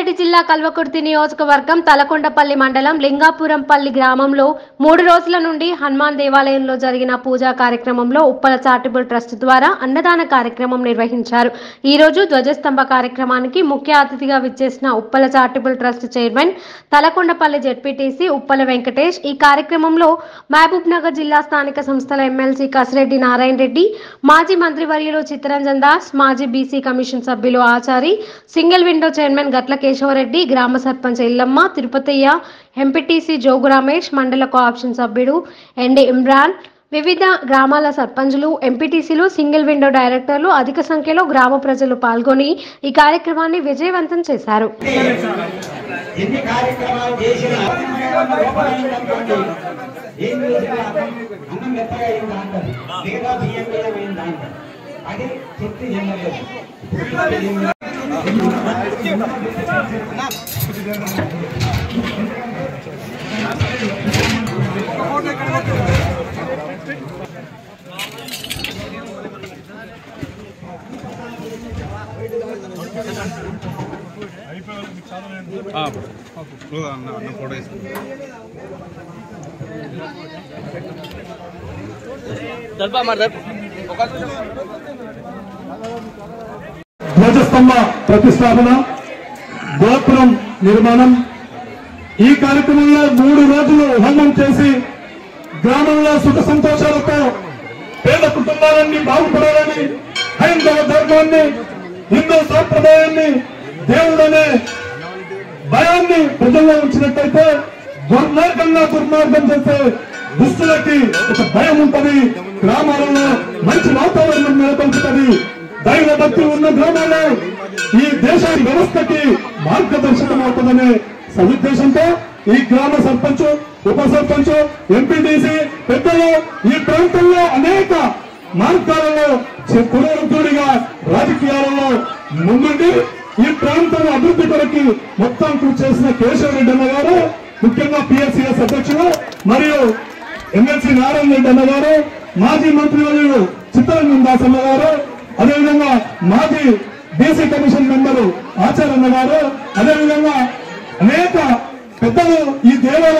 రంగారెడ్డి జిల్లా కల్వకుర్తి నియోజకవర్గం తలకొండపల్లి మండలం లింగాపురంపల్లి గ్రామంలో మూడు రోజుల నుండి హనుమాన్ దేవాలయంలో జరిగిన పూజా కార్యక్రమంలో ఉప్పల చారిటబుల్ ట్రస్ట్ ద్వారా అన్నదాన కార్యక్రమం నిర్వహించారు ఈ రోజు ధ్వజస్తంభ కార్యక్రమానికి ముఖ్య అతిథిగా విచ్చేసిన Uppala charitable trust chairman Thalakondapalli ZPTC Uppala Venkatesh ఈ కార్యక్రమంలో మహబూబ్ నగర్ జిల్లా స్థానిక సంస్థల ఎమ్మెల్సీ కసిరెడ్డి నారాయణ రెడ్డి మాజీ మంత్రివర్యులు చిత్తరంజన్ దాస్ మాజీ బీసీ కమిషన్ సభ్యులు Achari single window chairman Gatla Keshavareddy గ్రామ సర్పంచ్ ఎల్లమ్మ తిరుపతయ్య ఎంపీటీసీ జోగు రమేష్ మండల కోఆప్షన్ సభ్యుడు ఎండి ఇమ్రాన్ వివిధ గ్రామాల సర్పంచులు ఎంపీటీసీలు సింగిల్ విండో డైరెక్టర్లు అధిక సంఖ్యలో గ్రామ ప్రజలు పాల్గొని ఈ కార్యక్రమాన్ని విజయవంతం చేశారు ఎన్ని కార్యక్రమాలు చేసినా లోపలైనటువంటి ఏం చేసినా అన్నం మెత్తగా అయిందా అంటారు మిగతా బియ్యం మీద అయిందా అంటారు అది చెప్తే చెందలేదు ఆ, ఇప్పుడు అన్న అన్న ఫోటో వేసుకుంటా ధ్వజస్తంభ ప్రతిష్టాపన గోపురం నిర్మాణం ఈ కార్యక్రమంలో మూడు రోజులు హోమం చేసి గ్రామంలో సుఖ సంతోషాలతో పేద కుటుంబాలన్నీ బాగుపడాలని హైందవ ధర్మాన్ని హిందూ సాంప్రదాయాన్ని దేవుడనే భయాన్ని ప్రజల్లో ఉంచినట్టయితే దుర్మార్గంగా దుర్మార్గం చేసే దుస్తులకి ఒక భయం ఉంటది గ్రామాలలో మంచి వాతావరణం నెలకొల్పుతుంది దైవ భక్తి ఉన్న గ్రామాల్లో ఈ దేశ వ్యవస్థకి మార్గదర్శకం అవుతుందనే సదుద్దేశంతో ఈ గ్రామ సర్పంచ్ ఉప సర్పంచ్ ఎంపీటీసీ పెద్దలు ఈ ప్రాంతంలో అనేక మార్గాలలో పునరుద్ధుడిగా రాజకీయాలలో ముందుండి ఈ ప్రాంతం అభివృద్ధి కొరకి మొత్తం కృషి చేసిన కేశవరెడ్డి అన్న గారు ముఖ్యంగా పిఎస్సిఎస్ అధ్యక్షులు మరియు ఎమ్మెల్సీ నారాయణ రెడ్డి అన్న గారు మాజీ మంత్రివర్యులు చిత్తరంజన్ దాస్ అన్న గారు అదేవిధంగా మాజీ బీసీ కమిషన్ మెంబరు ఆచార్య అన్న గారు అదేవిధంగా అనేక పెద్దలు ఈ దేవాలయం